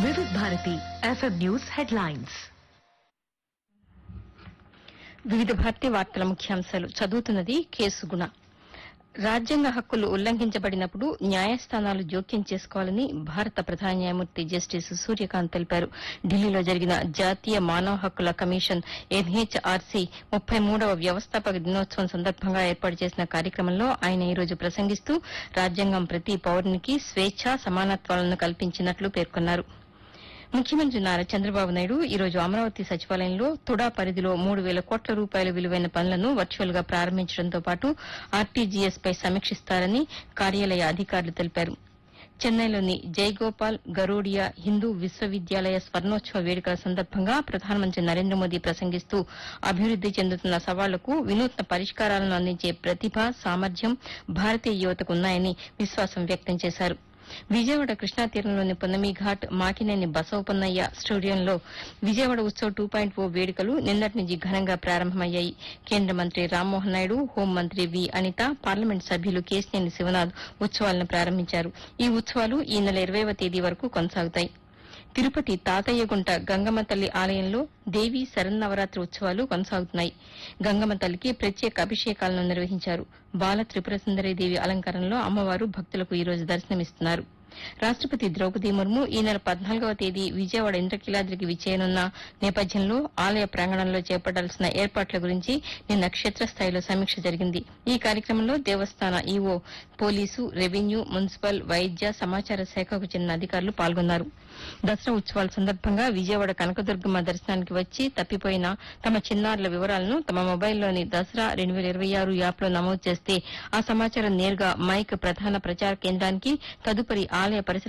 వివిధ Bharati FM news headlines వివిధ భారతి వార్తల ముఖ్యాంశాలు చదువుతున్నది కేసు గుణ రాజ్యాంగ హక్కులు ఉల్లంఘించబడినప్పుడు న్యాయస్థానాలు జోక్యం చేసుకోవాలని భారత ప్రధాన న్యాయమూర్తి జస్టిస్ సూర్యకాంత్ తెలిపారు ఢిల్లీలో జరిగిన జాతీయ మానవ హక్కుల కమిషన్ ఎన్హెచ్ఆర్సీ ముప్పై మూడవ వ్యవస్థాపక దినోత్సవం సందర్భంగా ఏర్పాటు చేసిన కార్యక్రమంలో ఆయన ఈ రోజు ప్రసంగిస్తూ రాజ్యాంగం ప్రతి పౌరునికి స్వేచ్ఛ సమానత్వాలను కల్పించినట్లు పేర్కొన్నారు ముఖ్యమంత్రి నారా చంద్రబాబు నాయుడు ఈ రోజు అమరావతి సచివాలయంలో తుడా పరిధిలో మూడు వేల కోట్ల రూపాయల విలువైన పనులను వర్చువల్ గా ప్రారంభించడంతో పాటు ఆర్టీజీఎస్ పై సమీక్షిస్తారని కార్యాలయ అధికారులు తెలిపారు చెన్నైలోని జైగోపాల్ గరూడియా హిందూ విశ్వవిద్యాలయ స్వర్ణోత్సవ వేడుకల సందర్భంగా ప్రధానమంత్రి నరేంద్ర మోదీ ప్రసంగిస్తూ అభివృద్ది చెందుతున్న సవాళ్లకు వినూత్న పరిష్కారాలను అందించే ప్రతిభ సామర్థ్యం భారతీయ యువతకు ఉన్నాయని విశ్వాసం వ్యక్తం చేశారు విజయవాడ కృష్ణా తీరంలోని పొన్నమి ఘాట్ మాకినేని బసవపన్నయ్య స్టేడియంలో Vijayawada Utsav two point O వేడుకలు నిన్నటి నుంచి ఘనంగా ప్రారంభమయ్యాయి కేంద్ర మంత్రి రామ్మోహన్ నాయుడు హోంమంత్రి వి అనిత పార్లమెంట్ సభ్యులు కేశినేని శివనాథ్ ఉత్సవాలను ప్రారంభించారు ఈ ఉత్సవాలు ఈ నెల ఇరవైవ తేదీ వరకు కొనసాగుతాయి తిరుపతి తాతయ్యగుంట గంగమ్మ తల్లి ఆలయంలో దేవి శరన్నవరాత్రి ఉత్సవాలు కొనసాగుతున్నాయి గంగమ్మ తల్లికి ప్రత్యేక అభిషేకాలను నిర్వహించారు బాల త్రిపుర దేవి అలంకారంలో అమ్మవారు భక్తులకు ఈ రోజు దర్శనమిస్తున్నారు రాష్టపతి ద్రౌపది ముర్ము ఈ నెల పద్నాలుగవ తేదీ విజయవాడ ఇంద్రకీలాద్రికి విచ్చేయనున్న నేపథ్యంలో ఆలయ ప్రాంగణంలో చేపట్టాల్సిన ఏర్పాట్ల గురించి నిన్న క్షేత్రస్థాయిలో సమీక్ష జరిగింది ఈ కార్యక్రమంలో దేవస్థాన ఈవో పోలీసు రెవెన్యూ మున్సిపల్ వైద్య సమాచార శాఖకు చెందిన అధికారులు పాల్గొన్నారు దసరా ఉత్సవాల సందర్భంగా విజయవాడ కనకదుర్గమ్మ దర్శనానికి వచ్చి తప్పిపోయిన తమ చిన్నారుల వివరాలను తమ మొబైల్లోని దసరా రెండు వేల ఇరవై ఆరు యాప్లో నమోదు చేస్తే ఆ సమాచారం నేరుగా మైక్ ప్రధాన ప్రచార కేంద్రానికి తదుపరి ఆలయ పరిసర